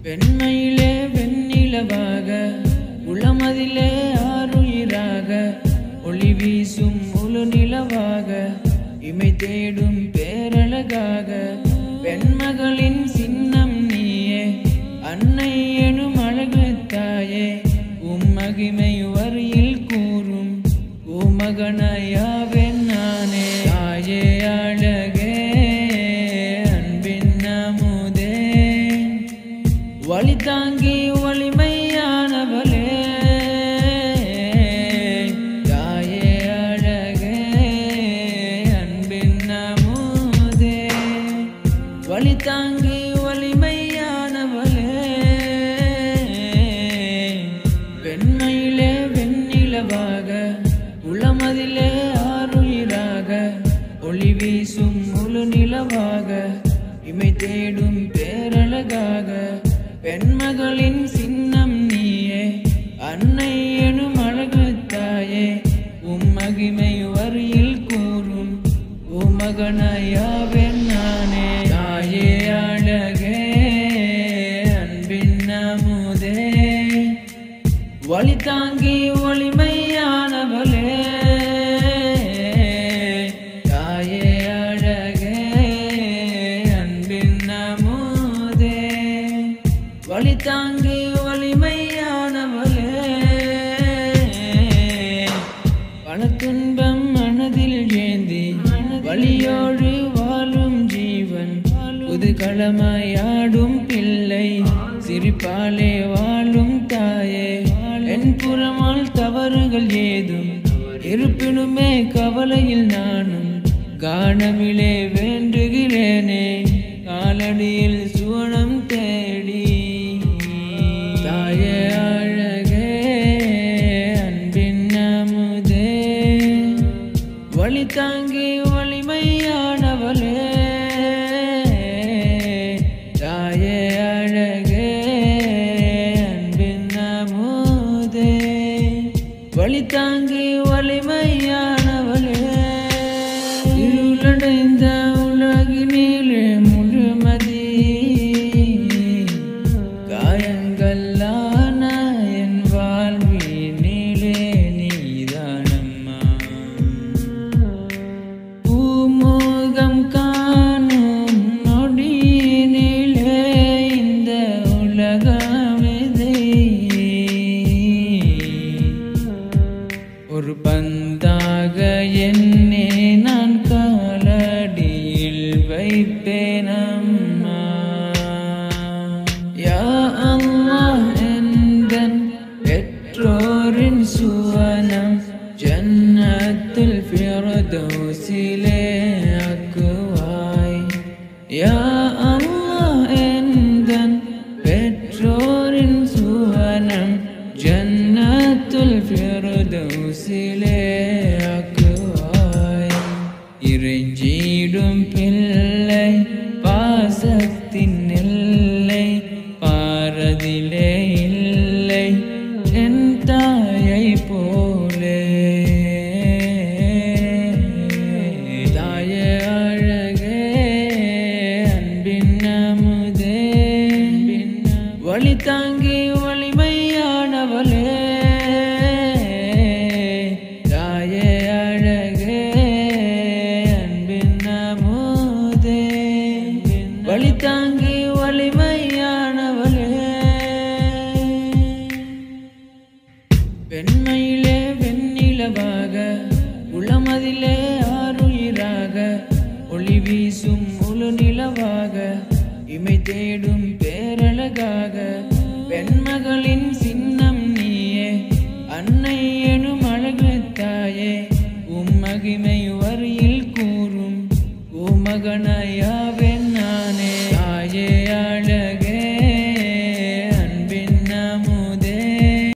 வெண்மையிலே வெண்ணிலவாக உளமதிலே ஆறுயிராக ஒளி வீசும் முழு நிலவாக இமை தேடும் பேரழகாக பெண்மகளின் சின்னம் நீயே அன்னை எனும் அழகு தாயே உம் மகிமை வரியில் கூறும் உமகனாயாவேன் நானே தாயே அழகே அன்பின் அமுதே வழி தாங்கி வலிமையானவளே தாயே அழகே அன்பின் அமுதே வழி தாங்கி வலிமையானவளே வெண்மையிலே வெண்ணிலவாக உளமதிலே ஆறுயிராக ஒளி வீசும் முழு நிலவாக இமை தேடும் பேரழகாக பெண்மகளின் சின்னம் நீயே அன்னை எனும் அழகு தாயே உம் மகிமை வரியில் கூறும் உமகனாயாவேன் நானே தாயே அழகே அன்பின் அமுதே வழி தாங்கி ஒளிமையானவளே தாயே அழகே அன்பின் அமுதே வழி தாங்கி ஒளிமையானவளே பல துன்பம் மனதில் ஏந்தி வழியோடு வாழும் ஜீவன் புதுகளமாயாடும் பிள்ளை சிரிப்பாலே வாழும் தாயே என் புறமால் தவறுகள் ஏதும் இருப்பினுமே கவலையில் நானும் கானமிலே வேண்டுகிறேனே காலடியில் சுவனம் தேடி தாயே அழகே அன்பின் அமுதே வழி தாங்கி வலிமையானவளே தாயே அழகே அன்பின் அமுதே வழி தாங்கி வலிமையானவளே இருளடைந்த உலகினிலே முழுமதி காயங்களான என் வாழ்வினிலே நீதானம்மா பூமுகம் காணும் நொடியினிலே இந்த உலகமிதை ஒரு பந்தாக என்னே நான் காலடியில் வைப்பேன் அம்மா யா அல்லாஹ் எந்தன் பெற்றோரின் சுவனம் ஜன்னத்துல் ஃபிர்தௌஸிலே ஆக்குவாய் யா அல்லாஹ் எந்தன் பெற்றோரின் சுவனம் ஜன்னத்துல் ஃபிர்தௌஸிலே ஆக்குவாய் இறைஞ்சிடும் பிள்ளை பாசத்தின் எல்லை பாரதிலே இல்லை என் தாயை போலே தாயே அழகே அன்பின் அமுதே வழி தாங்கி வலிமையானவளே தாயே அழகே அன்பின் அமுதே வழி தாங்கி வலிமையானவளே வெண்மையிலே வெண்ணிலவாக உளமதிலே ஆறுயிராக ஒளி வீசும் முழு நிலவாக இமை தேடும் பேரழகாக